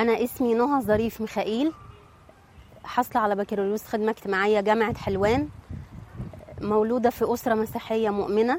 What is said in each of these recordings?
أنا اسمي نهى ظريف ميخائيل حاصلة على بكالوريوس خدمة اجتماعية جامعة حلوان مولودة في أسرة مسيحية مؤمنة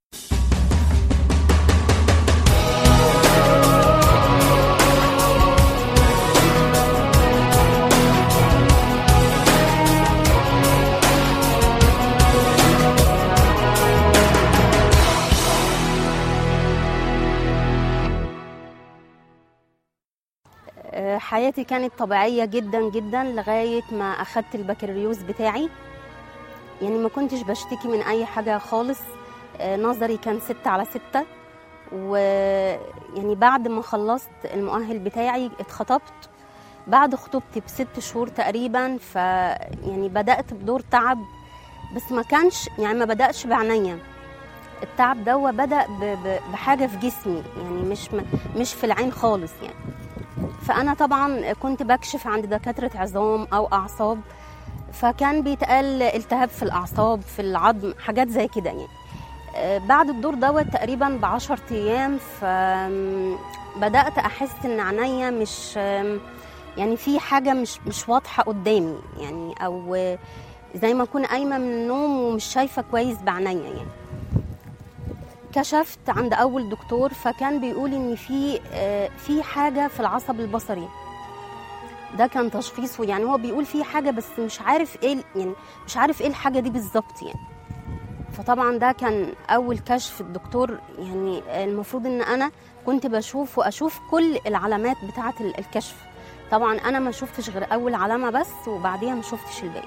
آه، حياتي كانت طبيعية جدا جدا لغاية ما أخدت البكالوريوس بتاعي يعني ما كنتش بشتكي من أي حاجة خالص آه، نظري كان ستة على ستة ويعني بعد ما خلصت المؤهل بتاعي اتخطبت بعد خطوبتي بست شهور تقريبا ف يعني بدأت بدور تعب بس ما كانش يعني ما بدأش بعناية التعب ده بدأ ب- ب- بحاجة في جسمي يعني مش مش في العين خالص يعني فانا طبعا كنت بكشف عند دكاتره عظام او اعصاب فكان بيتقال التهاب في الاعصاب في العظم حاجات زي كده يعني آه، بعد الدور دوت تقريبا ب 10 ايام فبدات احس ان عينيا مش آم، يعني في حاجه مش مش واضحه قدامي يعني او آه، زي ما اكون قايمه من النوم ومش شايفه كويس بعينيا يعني كشفت عند اول دكتور فكان بيقول ان في آه، في حاجه في العصب البصري ده كان تشخيصه يعني هو بيقول في حاجه بس مش عارف ايه ال- يعني مش عارف ايه الحاجه دي بالظبط يعني فطبعا ده كان اول كشف الدكتور يعني المفروض ان انا كنت بشوف واشوف كل العلامات بتاعه ال- الكشف طبعا انا ما شفتش غير اول علامه بس وبعديها ما شفتش الباقي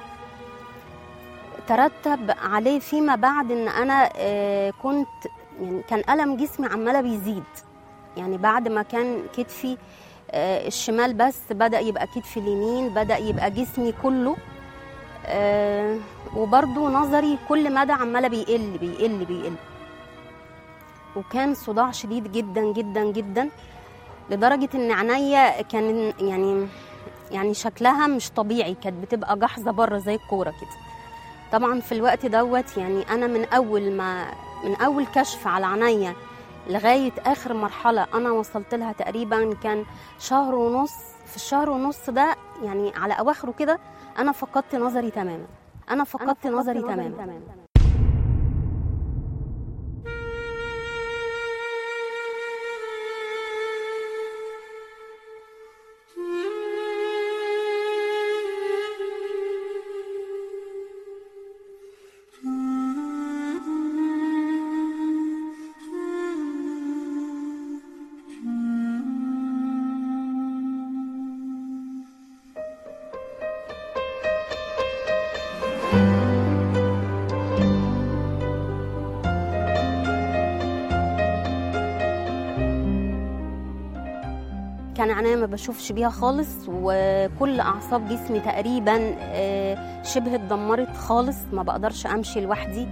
ترتب عليه فيما بعد ان انا آه، كنت يعني كان الم جسمي عماله بيزيد يعني بعد ما كان كتفي آه، الشمال بس بدا يبقى كتفي اليمين بدا يبقى جسمي كله آه، وبرضو نظري كل مدى عماله بيقل بيقل بيقل وكان صداع شديد جدا جدا جدا لدرجه ان عينيا كان يعني يعني شكلها مش طبيعي كانت بتبقى جحظه بره زي الكوره كده طبعا في الوقت دوت يعني انا من اول ما من اول كشف على عينيا لغايه اخر مرحله انا وصلت لها تقريبا كان شهر ونص في الشهر ونص ده يعني على اواخره كده انا فقدت نظري تماما انا فقدت نظري تماما كان عينيا ما بشوفش بيها خالص وكل اعصاب جسمي تقريبا آه، شبه اتدمرت خالص ما بقدرش امشي لوحدي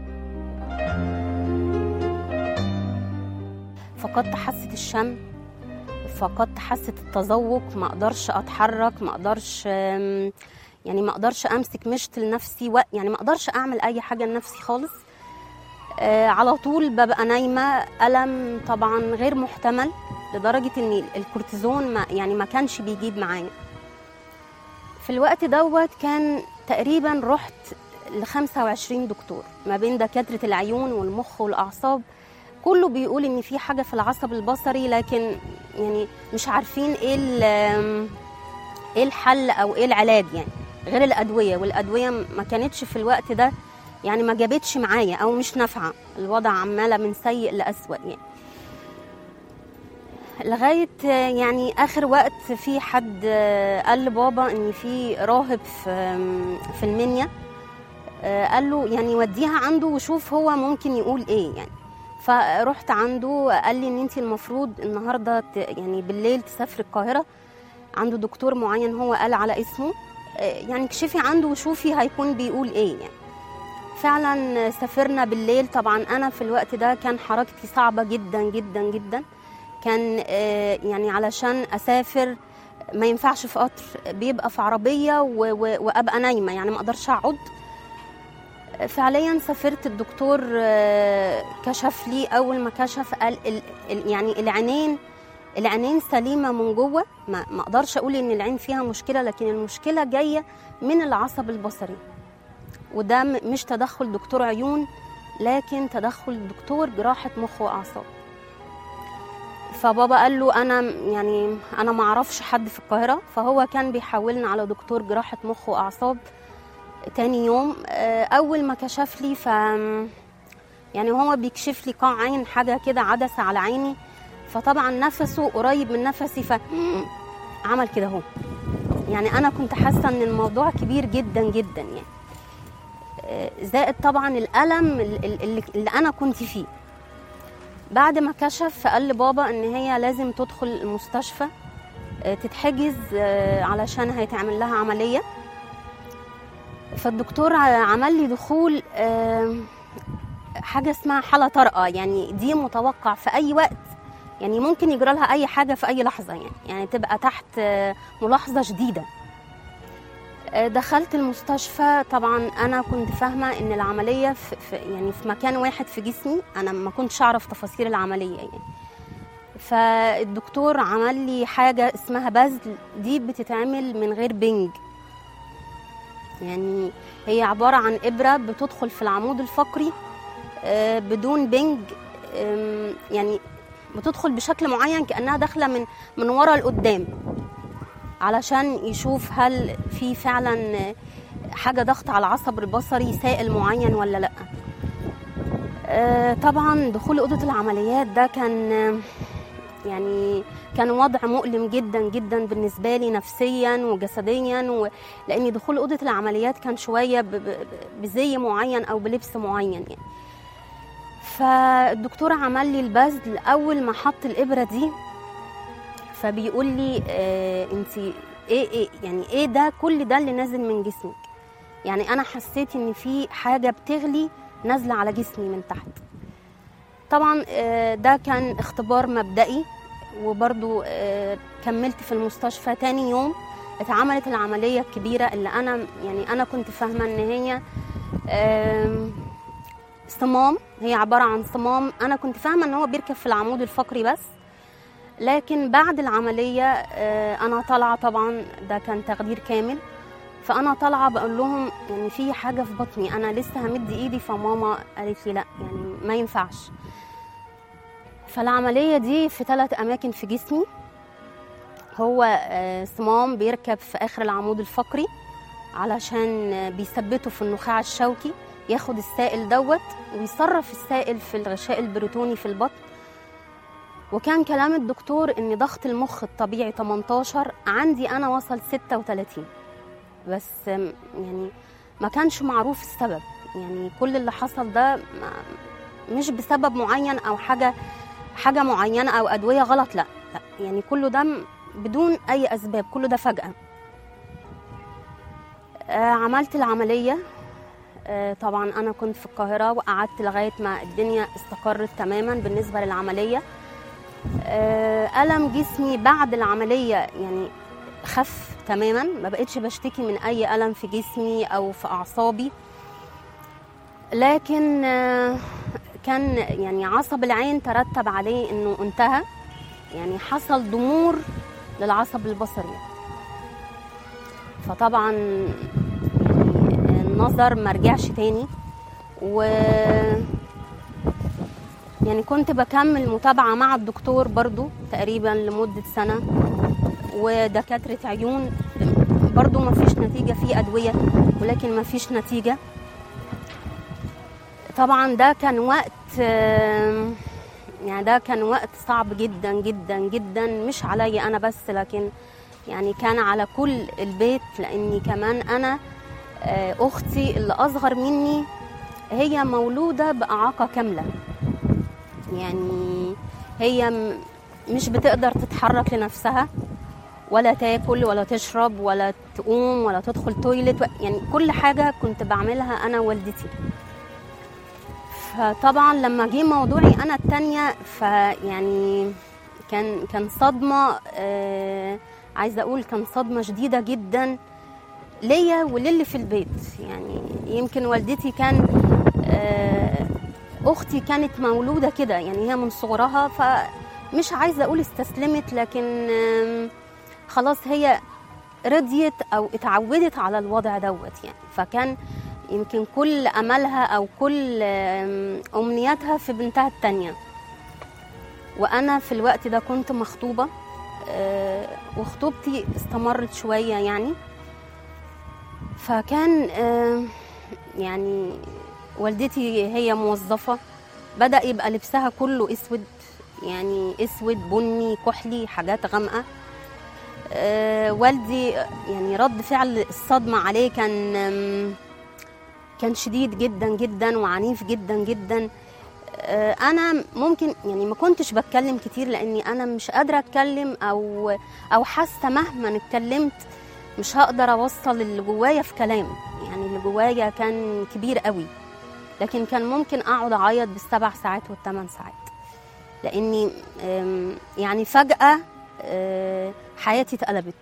فقدت حاسه الشم فقدت حاسه التذوق ما اقدرش اتحرك ما اقدرش آم، يعني ما اقدرش امسك مشط لنفسي و- يعني ما اقدرش اعمل اي حاجه لنفسي خالص آه، على طول ببقى نايمه الم طبعا غير محتمل لدرجه ان الكورتيزون ما يعني ما كانش بيجيب معايا في الوقت دوت كان تقريبا رحت ل 25 دكتور ما بين دكاتره العيون والمخ والاعصاب كله بيقول ان في حاجه في العصب البصري لكن يعني مش عارفين ايه ال- ايه الحل او ايه العلاج يعني غير الادويه والادويه ما كانتش في الوقت ده يعني ما جابتش معايا او مش نافعه الوضع عماله من سيء لاسوأ يعني لغايه آه، يعني اخر وقت في حد آه، قال لبابا ان في راهب في آم، في المنيا آه، قال له يعني وديها عنده وشوف هو ممكن يقول ايه يعني فرحت عنده قال لي ان انت المفروض النهارده ت- يعني بالليل تسافري القاهره عنده دكتور معين هو قال على اسمه آه، يعني اكشفي عنده وشوفي هيكون بيقول ايه يعني فعلا سافرنا بالليل طبعا انا في الوقت ده كان حركتي صعبه جدا جدا جدا كان آه، يعني علشان اسافر ما ينفعش في قطر بيبقى في عربيه و- و- وابقى نايمه يعني ما اقدرش اقعد فعليا سافرت الدكتور آه، كشف لي اول ما كشف قال ال- ال- يعني العينين العينين سليمه من جوه ما ما اقدرش اقول ان العين فيها مشكله لكن المشكله جايه من العصب البصري وده م- مش تدخل دكتور عيون لكن تدخل دكتور جراحه مخ واعصاب فبابا قال له انا يعني انا ما اعرفش حد في القاهره فهو كان بيحولنا على دكتور جراحه مخ واعصاب تاني يوم آه، اول ما كشف لي ف يعني هو بيكشف لي قاع عين حاجه كده عدسه على عيني فطبعا نفسه قريب من نفسي ف عمل كده اهو يعني انا كنت حاسه ان الموضوع كبير جدا جدا يعني آه، زائد طبعا الالم ال- ال- اللي, اللي انا كنت فيه بعد ما كشف فقال لبابا ان هي لازم تدخل المستشفى آه، تتحجز آه، علشان هيتعمل لها عمليه فالدكتور ع- عمل لي دخول آه، حاجه اسمها حاله طارئه يعني دي متوقع في اي وقت يعني ممكن يجرى لها اي حاجه في اي لحظه يعني يعني تبقى تحت آه، ملاحظه شديده آه، دخلت المستشفى طبعا انا كنت فاهمه ان العمليه في في- يعني في مكان واحد في جسمي انا ما كنتش اعرف تفاصيل العمليه يعني فالدكتور عمل لي حاجه اسمها بذل دي بتتعمل من غير بنج يعني هي عباره عن ابره بتدخل في العمود الفقري آه، بدون بنج آم، يعني بتدخل بشكل معين كانها داخله من من ورا لقدام علشان يشوف هل في فعلا حاجه ضغط على العصب البصري سائل معين ولا لا آه، طبعا دخول اوضه العمليات ده كان آه، يعني كان وضع مؤلم جدا جدا بالنسبه لي نفسيا وجسديا و... لان دخول اوضه العمليات كان شويه ب... ب... بزي معين او بلبس معين يعني فالدكتور عمل لي البذل اول ما حط الابره دي فبيقول لي آه انت ايه ايه يعني ايه ده كل ده اللي نازل من جسمك يعني انا حسيت ان في حاجه بتغلي نازله على جسمي من تحت طبعا آه ده كان اختبار مبدئي وبرضو آه كملت في المستشفى تاني يوم اتعملت العمليه الكبيره اللي انا يعني انا كنت فاهمه ان هي آم، صمام هي عباره عن صمام انا كنت فاهمه ان هو بيركب في العمود الفقري بس لكن بعد العمليه آه، انا طالعه طبعا ده كان تخدير كامل فانا طالعه بقول لهم يعني في حاجه في بطني انا لسه همد ايدي فماما قالت لي لا يعني ما ينفعش فالعمليه دي في ثلاث اماكن في جسمي هو آه، صمام بيركب في اخر العمود الفقري علشان آه، بيثبته في النخاع الشوكي ياخد السائل دوت ويصرف السائل في الغشاء البروتوني في البطن وكان كلام الدكتور ان ضغط المخ الطبيعي 18 عندي انا وصل 36 بس آم، يعني ما كانش معروف السبب يعني كل اللي حصل ده ما- مش بسبب معين او حاجه حاجه معينه او ادويه غلط لا لا يعني كله ده م- بدون اي اسباب كله ده فجاه آه عملت العمليه آه طبعا انا كنت في القاهره وقعدت لغايه ما الدنيا استقرت تماما بالنسبه للعمليه آه الم جسمي بعد العمليه يعني خف تماما ما بقتش بشتكي من اي الم في جسمي او في اعصابي لكن آه، كان يعني عصب العين ترتب عليه انه انتهى يعني حصل ضمور للعصب البصري فطبعا يعني النظر ما رجعش تاني و يعني كنت بكمل متابعة مع الدكتور برضو تقريبا لمدة سنة ودكاترة عيون برضو ما فيش نتيجة في أدوية ولكن ما فيش نتيجة طبعا ده كان وقت آم، يعني ده كان وقت صعب جدا جدا جدا مش عليا انا بس لكن يعني كان على كل البيت لاني كمان انا آه، اختي اللي اصغر مني هي مولوده باعاقه كامله يعني هي م- مش بتقدر تتحرك لنفسها ولا تاكل ولا تشرب ولا تقوم ولا تدخل تويلت يعني كل حاجه كنت بعملها انا ووالدتي فطبعا لما جه موضوعي انا التانية فيعني كان كان صدمه آه عايزه اقول كان صدمه شديده جدا ليا وللي في البيت يعني يمكن والدتي كان آه اختي كانت مولوده كده يعني هي من صغرها مش عايزه اقول استسلمت لكن آم، خلاص هي رضيت او اتعودت على الوضع دوت يعني فكان يمكن كل املها او كل آم، امنياتها في بنتها التانية وانا في الوقت ده كنت مخطوبه آه، وخطوبتي استمرت شويه يعني فكان آه، يعني والدتي هي موظفه بدا يبقى لبسها كله اسود يعني اسود بني كحلي حاجات غامقه آه، والدي يعني رد فعل الصدمه عليه كان آم، كان شديد جدا جدا وعنيف جدا جدا آه، انا ممكن يعني ما كنتش بتكلم كتير لاني انا مش قادره اتكلم او او حاسه مهما اتكلمت مش هقدر اوصل اللي جوايا في كلام يعني اللي جوايا كان كبير قوي لكن كان ممكن اقعد اعيط بالسبع ساعات والثمان ساعات لاني آم، يعني فجاه آه، حياتي اتقلبت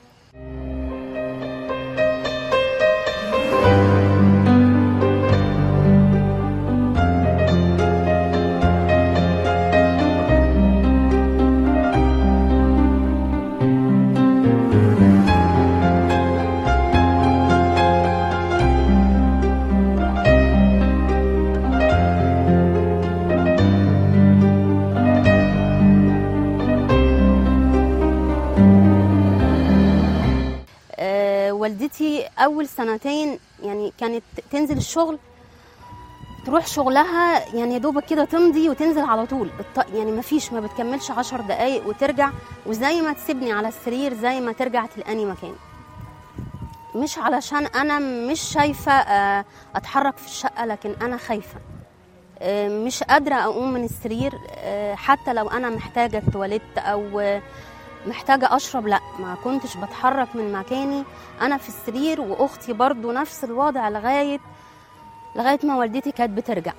آه، والدتي اول سنتين يعني كانت تنزل الشغل تروح شغلها يعني يا دوبك كده تمضي وتنزل على طول الط- يعني ما فيش ما بتكملش عشر دقايق وترجع وزي ما تسيبني على السرير زي ما ترجع تلقاني مكاني مش علشان انا مش شايفه آه، اتحرك في الشقه لكن انا خايفه آه، مش قادره اقوم من السرير آه، حتى لو انا محتاجه التواليت او آه، محتاجة أشرب لا ما كنتش بتحرك من مكاني أنا في السرير وأختي برضو نفس الوضع لغاية لغاية ما والدتي كانت بترجع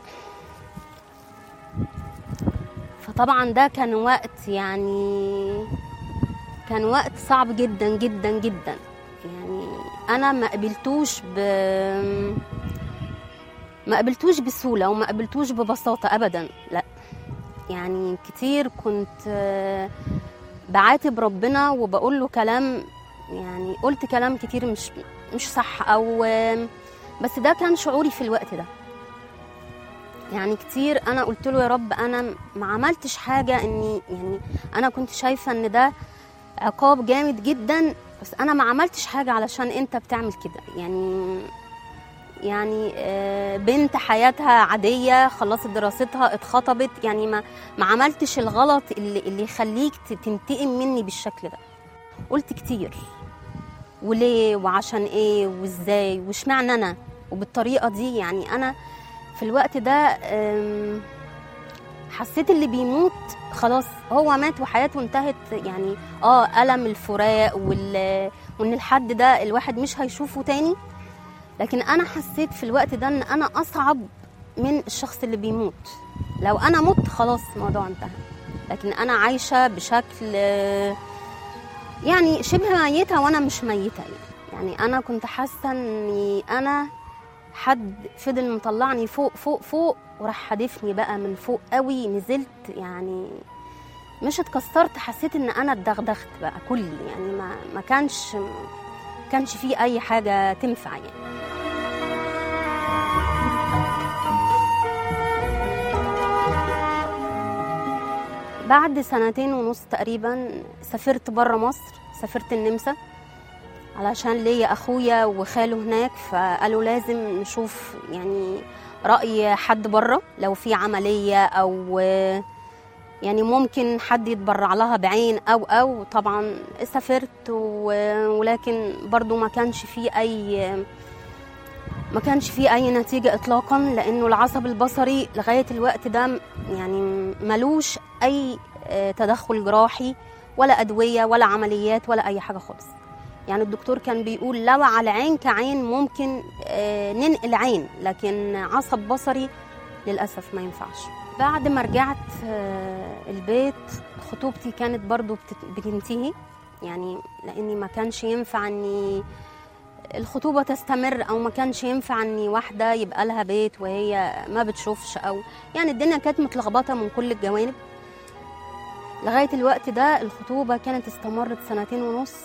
فطبعا ده كان وقت يعني كان وقت صعب جدا جدا جدا يعني أنا ما قبلتوش ب ما قبلتوش بسهولة وما قبلتوش ببساطة أبدا لا يعني كتير كنت آه، بعاتب ربنا وبقول له كلام يعني قلت كلام كتير مش مش صح او بس ده كان شعوري في الوقت ده يعني كتير انا قلت له يا رب انا ما عملتش حاجه اني يعني انا كنت شايفه ان ده عقاب جامد جدا بس انا ما عملتش حاجه علشان انت بتعمل كده يعني يعني آه، بنت حياتها عادية خلصت دراستها اتخطبت يعني ما ما عملتش الغلط اللي, اللي يخليك ت- تنتقم مني بالشكل ده قلت كتير وليه وعشان ايه وازاي واشمعنى انا وبالطريقة دي يعني انا في الوقت ده آم، حسيت اللي بيموت خلاص هو مات وحياته انتهت يعني اه ألم الفراق وال وان الحد ده الواحد مش هيشوفه تاني لكن انا حسيت في الوقت ده ان انا اصعب من الشخص اللي بيموت لو انا مت خلاص الموضوع انتهى لكن انا عايشه بشكل آه، يعني شبه ميته وانا مش ميته يعني, يعني انا كنت حاسه اني انا حد فضل مطلعني فوق فوق فوق وراح حادفني بقى من فوق قوي نزلت يعني مش اتكسرت حسيت ان انا اتدغدغت بقى كلي يعني ما ما كانش ما كانش فيه اي حاجه تنفع يعني بعد سنتين ونص تقريبا سافرت بره مصر سافرت النمسا علشان ليا اخويا وخاله هناك فقالوا لازم نشوف يعني راي حد بره لو في عمليه او يعني ممكن حد يتبرع لها بعين او او طبعا سافرت و- ولكن برضو ما كانش فيه اي ما كانش فيه اي نتيجه اطلاقا لانه العصب البصري لغايه الوقت ده يعني ملوش اي آه، تدخل جراحي ولا ادويه ولا عمليات ولا اي حاجه خالص يعني الدكتور كان بيقول لو على عين كعين ممكن آه، ننقل عين لكن عصب بصري للاسف ما ينفعش بعد ما رجعت آه، البيت خطوبتي كانت برضو بتت- بتنتهي يعني لاني ما كانش ينفع اني الخطوبه تستمر او ما كانش ينفع اني واحده يبقى لها بيت وهي ما بتشوفش او يعني الدنيا كانت متلخبطه من كل الجوانب لغايه الوقت ده الخطوبه كانت استمرت سنتين ونص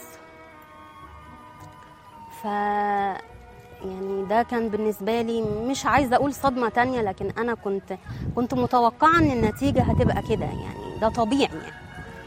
ف يعني ده كان بالنسبه لي مش عايزه اقول صدمه تانية لكن انا كنت كنت متوقعه ان النتيجه هتبقى كده يعني ده طبيعي يعني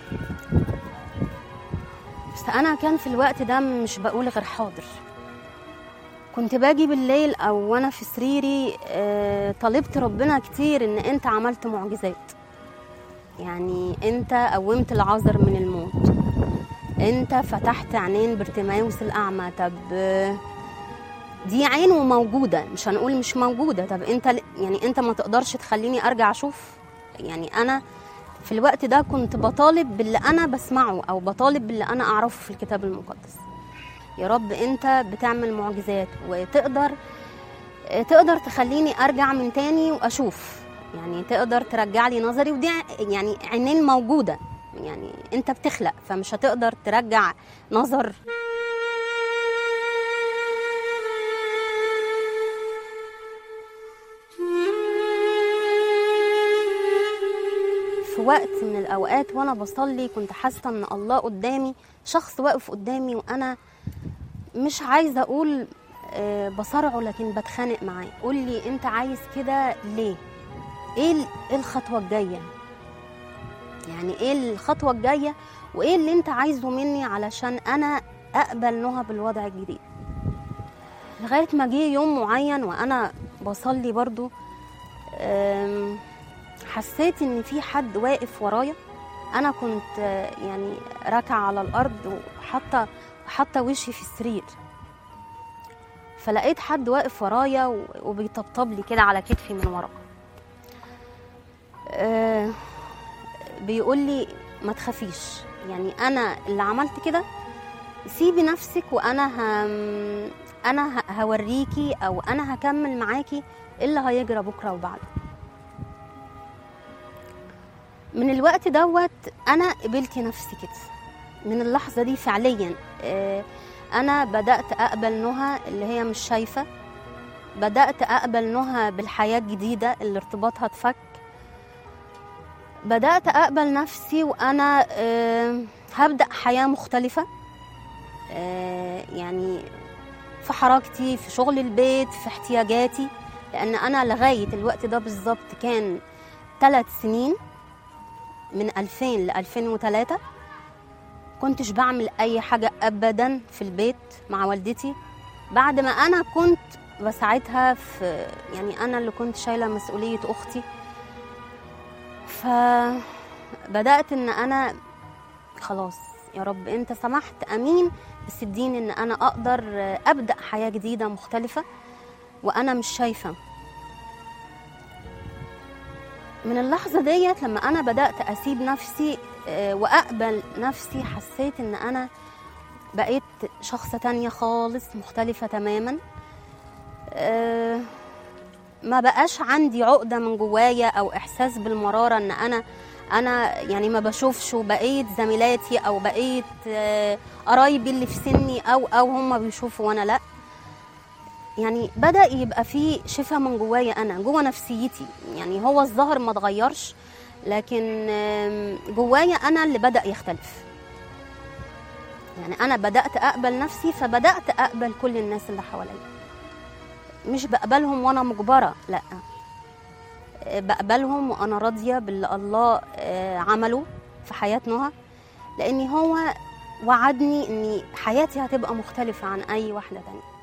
بس انا كان في الوقت ده مش بقول غير حاضر كنت باجي بالليل او وانا في سريري آه، طلبت ربنا كتير ان انت عملت معجزات يعني انت قومت العذر من الموت انت فتحت عينين برتماوس الاعمى طب آه، دي عين وموجوده مش هنقول مش موجوده طب انت ل- يعني انت ما تقدرش تخليني ارجع اشوف يعني انا في الوقت ده كنت بطالب باللي انا بسمعه او بطالب باللي انا اعرفه في الكتاب المقدس يا رب انت بتعمل معجزات وتقدر تقدر تخليني ارجع من تاني واشوف يعني تقدر ترجع لي نظري ودي ع- يعني عينين موجوده يعني انت بتخلق فمش هتقدر ترجع نظر في وقت من الاوقات وانا بصلي كنت حاسه ان الله قدامي شخص واقف قدامي وانا مش عايزه اقول آه، بصارعه لكن بتخانق معاه قول لي انت عايز كده ليه ايه ال- إيه الخطوه الجايه يعني ايه الخطوه الجايه وايه اللي انت عايزه مني علشان انا اقبل نهى بالوضع الجديد لغايه ما جه يوم معين وانا بصلي برضو آم، حسيت ان في حد واقف ورايا انا كنت آه، يعني راكعه على الارض وحاطه حاطه وشي في السرير فلقيت حد واقف ورايا و- وبيطبطب لي كده على كتفي من ورا آه بيقول لي ما تخافيش يعني انا اللي عملت كده سيبي نفسك وانا هم انا ه- هوريكي او انا هكمل معاكي إيه اللي هيجرى بكره وبعده من الوقت دوت انا قبلت نفسي كده من اللحظه دي فعليا آه، انا بدات اقبل نهى اللي هي مش شايفه بدات اقبل نهى بالحياه الجديده اللي ارتباطها اتفك بدات اقبل نفسي وانا آه، هبدا حياه مختلفه آه، يعني في حركتي في شغل البيت في احتياجاتي لان انا لغايه الوقت ده بالظبط كان ثلاث سنين من 2000 ل 2003 كنتش بعمل اي حاجه ابدا في البيت مع والدتي بعد ما انا كنت بساعدها في يعني انا اللي كنت شايله مسؤوليه اختي فبدات ان انا خلاص يا رب انت سمحت امين بس اديني ان انا اقدر ابدا حياه جديده مختلفه وانا مش شايفه من اللحظه ديت لما انا بدات اسيب نفسي آه، واقبل نفسي حسيت ان انا بقيت شخصة تانية خالص مختلفة تماما آه، ما بقاش عندي عقدة من جوايا او احساس بالمرارة ان انا انا يعني ما بشوفش وبقيت زميلاتي او بقيت آه، قرايبي اللي في سني او او هم بيشوفوا وانا لا يعني بدا يبقى في شفاء من جوايا انا جوا نفسيتي يعني هو الظاهر ما اتغيرش لكن آم، جوايا انا اللي بدا يختلف يعني انا بدات اقبل نفسي فبدات اقبل كل الناس اللي حواليا مش بقبلهم وانا مجبره لا آه، بقبلهم وانا راضيه باللي الله آه، عمله في حياه نهى لان هو وعدني ان حياتي هتبقى مختلفه عن اي واحده تانية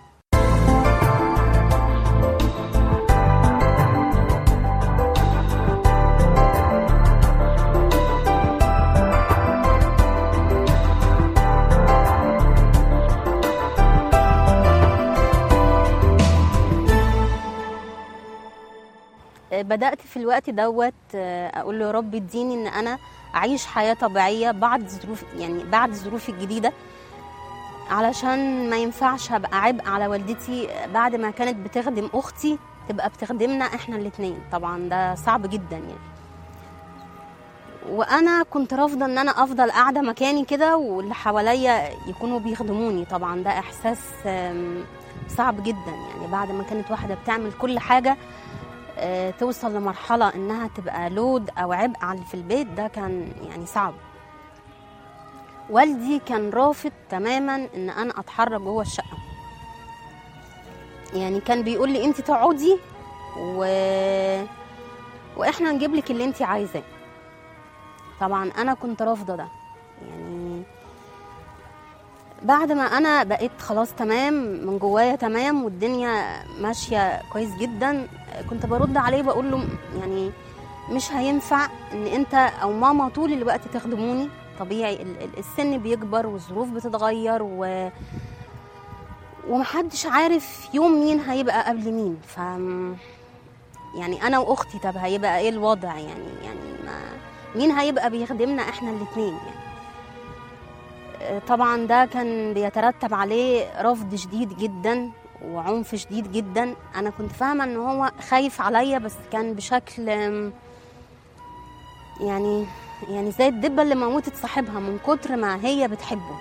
بدأت في الوقت دوت آه، أقول له يا رب اديني إن أنا أعيش حياة طبيعية بعد ظروف يعني بعد ظروفي الجديدة علشان ما ينفعش أبقى عبء على والدتي بعد ما كانت بتخدم أختي تبقى بتخدمنا إحنا الاتنين طبعا ده صعب جدا يعني وأنا كنت رافضة إن أنا أفضل قاعدة مكاني كده واللي حواليا يكونوا بيخدموني طبعا ده إحساس آم، صعب جدا يعني بعد ما كانت واحدة بتعمل كل حاجة آه، توصل لمرحله انها تبقى لود او عبء على اللي في البيت ده كان يعني صعب والدي كان رافض تماما ان انا اتحرك جوه الشقه يعني كان بيقول لي انت تقعدي و... واحنا نجيب لك اللي انت عايزاه طبعا انا كنت رافضه ده يعني بعد ما انا بقيت خلاص تمام من جوايا تمام والدنيا ماشيه كويس جدا كنت برد عليه بقول له يعني مش هينفع ان انت او ماما طول الوقت تخدموني طبيعي ال- ال- السن بيكبر والظروف بتتغير و ومحدش عارف يوم مين هيبقى قبل مين ف يعني انا واختي طب هيبقى ايه الوضع يعني يعني ما مين هيبقى بيخدمنا احنا الاتنين يعني آه، طبعا ده كان بيترتب عليه رفض شديد جدا وعنف شديد جدا انا كنت فاهمه ان هو خايف عليا بس كان بشكل آم، يعني يعني زي الدبه اللي موتت صاحبها من كتر ما هي بتحبه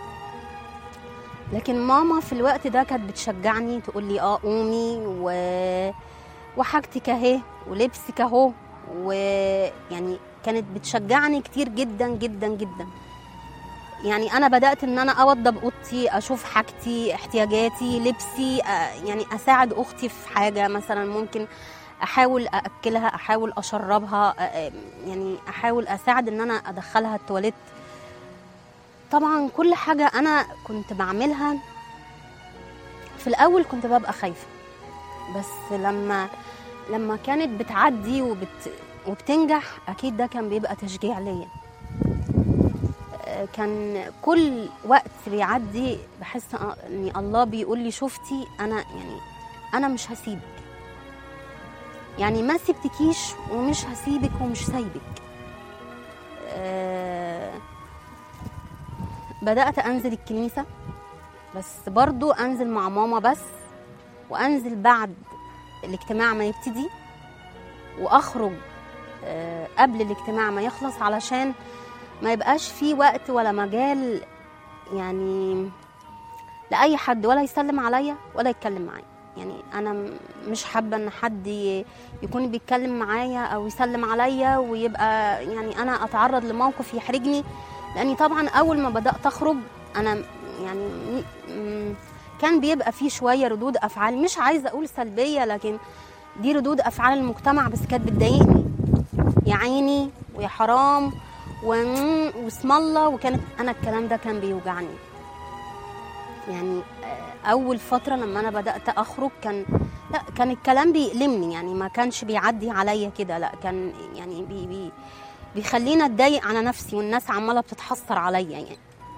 لكن ماما في الوقت ده كانت بتشجعني تقول لي اه قومي و... وحاجتك اهي ولبسك اهو ويعني كانت بتشجعني كتير جدا جدا جدا يعني انا بدات ان انا اوضب اوضتي اشوف حاجتي احتياجاتي لبسي آه، يعني اساعد اختي في حاجه مثلا ممكن احاول ااكلها احاول اشربها آه، آه، يعني احاول اساعد ان انا ادخلها التواليت طبعا كل حاجه انا كنت بعملها في الاول كنت ببقى خايفه بس لما لما كانت بتعدي وبت وبتنجح اكيد ده كان بيبقى تشجيع ليا آه، كان كل وقت بيعدي بحس آه، ان الله بيقول لي شفتي انا يعني انا مش هسيبك يعني ما سبتكيش ومش هسيبك ومش سايبك آه، بدأت أنزل الكنيسة بس برضو أنزل مع ماما بس وأنزل بعد الاجتماع ما يبتدي وأخرج آه، قبل الاجتماع ما يخلص علشان ما يبقاش في وقت ولا مجال يعني لأي حد ولا يسلم عليا ولا يتكلم معايا يعني أنا م- مش حابة إن حد ي- يكون بيتكلم معايا أو يسلم عليا ويبقى يعني أنا أتعرض لموقف يحرجني لأني طبعا أول ما بدأت أخرج أنا م- يعني م- م- كان بيبقى فيه شوية ردود أفعال مش عايزة أقول سلبية لكن دي ردود أفعال المجتمع بس كانت بتضايقني يا عيني ويا حرام و- واسم الله وكانت انا الكلام ده كان بيوجعني يعني آه، اول فتره لما انا بدات اخرج كان لا كان الكلام بيألمني يعني ما كانش بيعدي عليا كده لا كان يعني بي بي بيخليني اتضايق على نفسي والناس عماله بتتحسر عليا يعني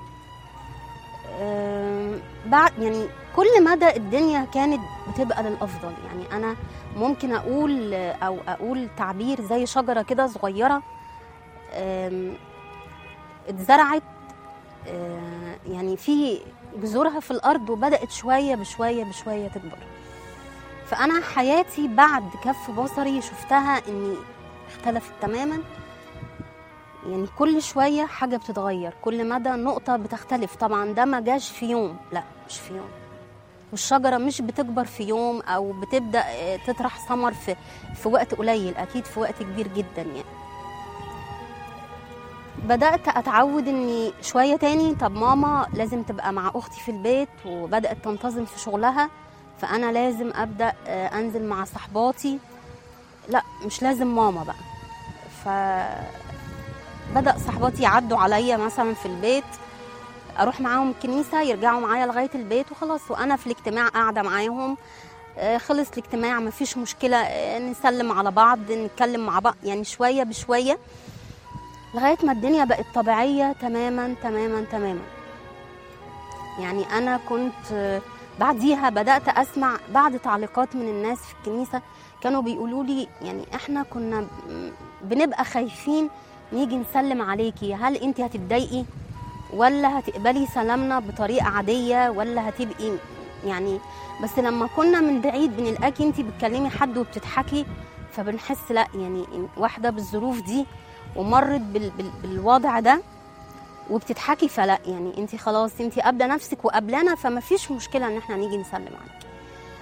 آم، بعد يعني كل مدى الدنيا كانت بتبقى للافضل يعني انا ممكن اقول او اقول تعبير زي شجره كده صغيره آم، اتزرعت آه، يعني في جذورها في الارض وبدات شويه بشويه بشويه تكبر فانا حياتي بعد كف بصري شفتها اني اختلفت تماما يعني كل شويه حاجه بتتغير كل مدى نقطه بتختلف طبعا ده ما جاش في يوم لا مش في يوم والشجره مش بتكبر في يوم او بتبدا آه، تطرح ثمر في في وقت قليل اكيد في وقت كبير جدا يعني بدأت أتعود إني شوية تاني طب ماما لازم تبقى مع أختي في البيت وبدأت تنتظم في شغلها فأنا لازم أبدأ آه، أنزل مع صحباتي لا مش لازم ماما بقى فبدأ صحباتي يعدوا عليا مثلا في البيت أروح معاهم الكنيسة يرجعوا معايا لغاية البيت وخلاص وأنا في الاجتماع قاعدة معاهم آه، خلص الاجتماع مفيش مشكلة آه، نسلم على بعض نتكلم مع بعض يعني شوية بشوية لغايه ما الدنيا بقت طبيعيه تماما تماما تماما يعني انا كنت آه، بعديها بدات اسمع بعض تعليقات من الناس في الكنيسه كانوا بيقولوا لي يعني احنا كنا ب- بنبقى خايفين نيجي نسلم عليكي هل انت هتتضايقي ولا هتقبلي سلامنا بطريقه عاديه ولا هتبقي يعني بس لما كنا من بعيد بنلاقيكي انت بتكلمي حد وبتضحكي فبنحس لا يعني واحده بالظروف دي ومرت بال بال بالوضع ده وبتضحكي فلا يعني انت خلاص انت قابله نفسك وقابلانا فما فيش مشكله ان احنا نيجي نسلم عليك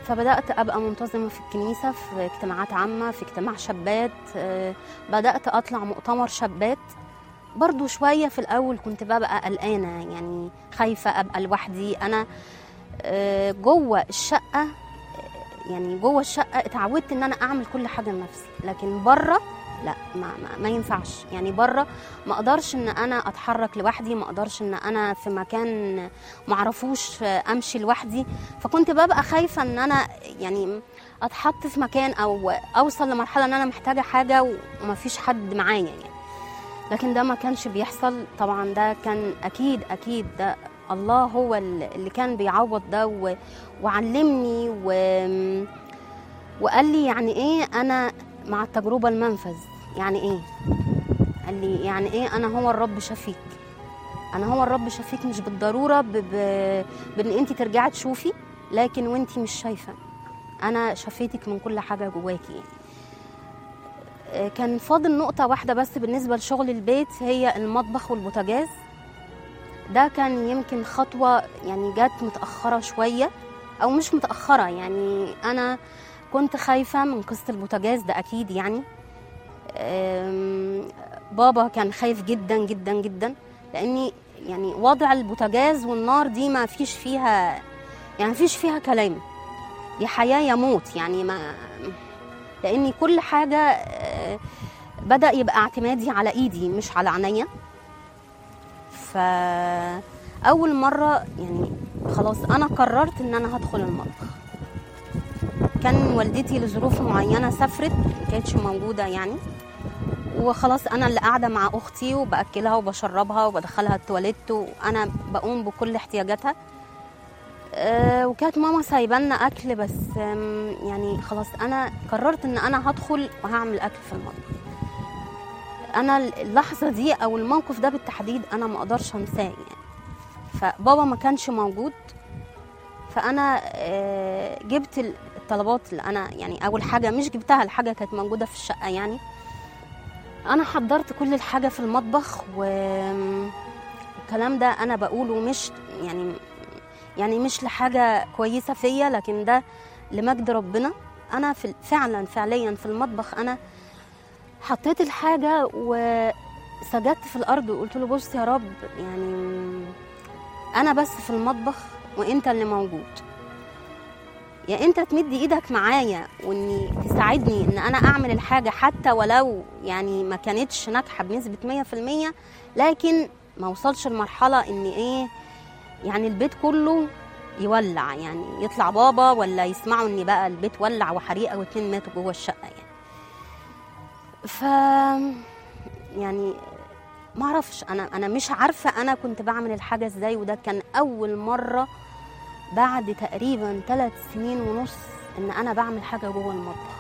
فبدات ابقى منتظمه في الكنيسه في اجتماعات عامه في اجتماع شابات آه، بدات اطلع مؤتمر شابات برضو شويه في الاول كنت ببقى قلقانه يعني خايفه ابقى لوحدي انا آه، جوه الشقه آه، يعني جوه الشقه اتعودت ان انا اعمل كل حاجه لنفسي لكن بره لا ما, ما, ما ينفعش يعني بره ما اقدرش ان انا اتحرك لوحدي ما اقدرش ان انا في مكان معرفوش امشي لوحدي فكنت ببقى خايفه ان انا يعني اتحط في مكان او اوصل لمرحله ان انا محتاجه حاجه وما فيش حد معايا يعني لكن ده ما كانش بيحصل طبعا ده كان اكيد اكيد ده الله هو اللي كان بيعوض ده و... وعلمني و... وقال لي يعني ايه انا مع التجربه المنفذ يعني ايه قال لي يعني ايه انا هو الرب شفيك انا هو الرب شفيك مش بالضروره ب... ب... بان انت ترجعي تشوفي لكن وانت مش شايفه انا شفيتك من كل حاجه جواكي يعني. آه، كان فاضل نقطة واحدة بس بالنسبة لشغل البيت هي المطبخ والبوتاجاز ده كان يمكن خطوة يعني جت متأخرة شوية أو مش متأخرة يعني أنا كنت خايفة من قصة البوتاجاز ده أكيد يعني أم، بابا كان خايف جدا جدا جدا لأني يعني وضع البوتاجاز والنار دي ما فيش فيها يعني ما فيش فيها كلام دي حياة يا موت يعني ما لأني كل حاجة آه، بدأ يبقى اعتمادي على إيدي مش على عينيا فأول مرة يعني خلاص أنا قررت إن أنا هدخل المطبخ كان والدتي لظروف معينة سافرت ما كانتش موجودة يعني وخلاص أنا اللي قاعدة مع أختي وبأكلها وبشربها وبدخلها التواليت وأنا بقوم بكل احتياجاتها آه، وكانت ماما سايبالنا اكل بس آم، يعني خلاص انا قررت ان انا هدخل وهعمل اكل في المطبخ انا اللحظه دي او الموقف ده بالتحديد انا ما اقدرش انساه يعني فبابا ما كانش موجود فانا آه، جبت الطلبات اللي انا يعني اول حاجه مش جبتها الحاجه كانت موجوده في الشقه يعني انا حضرت كل الحاجه في المطبخ والكلام ده انا بقوله مش يعني يعني مش لحاجة كويسة فيا لكن ده لمجد ربنا أنا في فعلا فعليا في المطبخ أنا حطيت الحاجة وسجدت في الأرض وقلت له بص يا رب يعني أنا بس في المطبخ وأنت اللي موجود يا أنت تمد إيدك معايا وإني تساعدني إن أنا أعمل الحاجة حتى ولو يعني ما كانتش ناجحة بنسبة مية في المية لكن ما وصلش لمرحلة إن إيه يعني البيت كله يولع يعني يطلع بابا ولا يسمعوا ان بقى البيت ولع وحريقه واتنين ماتوا جوه الشقه يعني ف يعني ما اعرفش انا انا مش عارفه انا كنت بعمل الحاجه ازاي وده كان اول مره بعد تقريبا ثلاث سنين ونص ان انا بعمل حاجه جوه المطبخ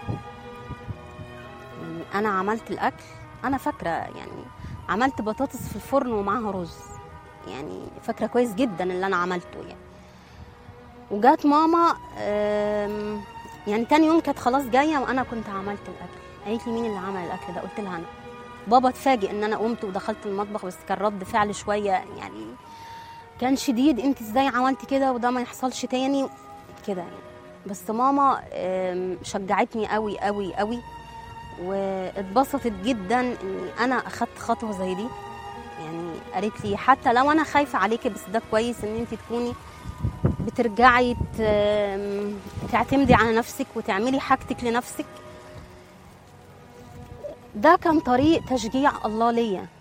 يعني انا عملت الاكل انا فاكره يعني عملت بطاطس في الفرن ومعاها رز يعني فاكره كويس جدا اللي انا عملته يعني وجات ماما آم، يعني تاني يوم كانت خلاص جايه وانا كنت عملت الاكل قالت لي مين اللي عمل الاكل ده قلت لها انا بابا اتفاجئ ان انا قمت ودخلت المطبخ بس كان رد فعل شويه يعني كان شديد انت ازاي عملتي كده وده ما يحصلش تاني كده يعني بس ماما آم، شجعتني قوي قوي قوي واتبسطت جدا اني انا اخدت خطوه زي دي يعني قالت لي حتى لو انا خايفه عليكي بس ده كويس ان انت تكوني بترجعي ت- تعتمدي على نفسك وتعملي حاجتك لنفسك ده كان طريق تشجيع الله ليا